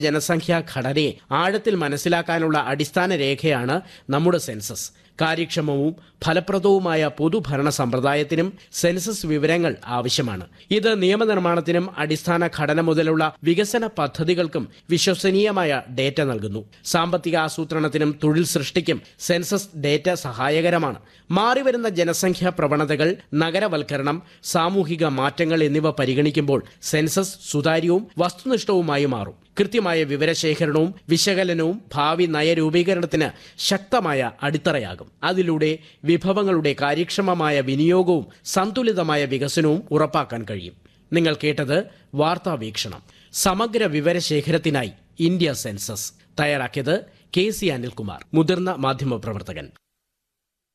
ജനസംഖ്യാ ഘടനയെ ആഴത്തിൽ മനസ്സിലാക്കാനുള്ള അടിസ്ഥാന രേഖയാണ് നമ്മുടെ സെൻസസ് കാര്യക്ഷമവും ഫലപ്രദവുമായ പൊതുഭരണ സമ്പ്രദായത്തിനും സെൻസസ് വിവരങ്ങൾ ആവശ്യമാണ് ഇത് നിയമനിർമ്മാണത്തിനും അടിസ്ഥാന ഘടന മുതലുള്ള വികസന പദ്ധതികൾക്കും വിശ്വസനീയമായ ഡേറ്റ നൽകുന്നു സാമ്പത്തിക ആസൂത്രണത്തിനും തൊഴിൽ സൃഷ്ടിക്കും സെൻസസ് ഡേറ്റ സഹായകരമാണ് മാറിവരുന്ന ജനസംഖ്യാ പ്രവണതകൾ നഗരവൽക്കരണം സാമൂഹിക മാറ്റങ്ങൾ എന്നിവ പരിഗണിക്കുമ്പോൾ സെൻസസ് സുതാര്യവും വസ്തുനിഷ്ഠവുമായി മാറും കൃത്യമായ വിവരശേഖരണവും വിശകലനവും ഭാവി നയരൂപീകരണത്തിന് ശക്തമായ അടിത്തറയാകും അതിലൂടെ വിഭവങ്ങളുടെ കാര്യക്ഷമമായ വിനിയോഗവും സന്തുലിതമായ വികസനവും ഉറപ്പാക്കാൻ കഴിയും നിങ്ങൾ കേട്ടത് വാർത്താ വീക്ഷണം സമഗ്ര വിവരശേഖരത്തിനായി ഇന്ത്യ സെൻസസ് തയ്യാറാക്കിയത് കെ സി അനിൽകുമാർ മുതിർന്ന മാധ്യമപ്രവർത്തകൻ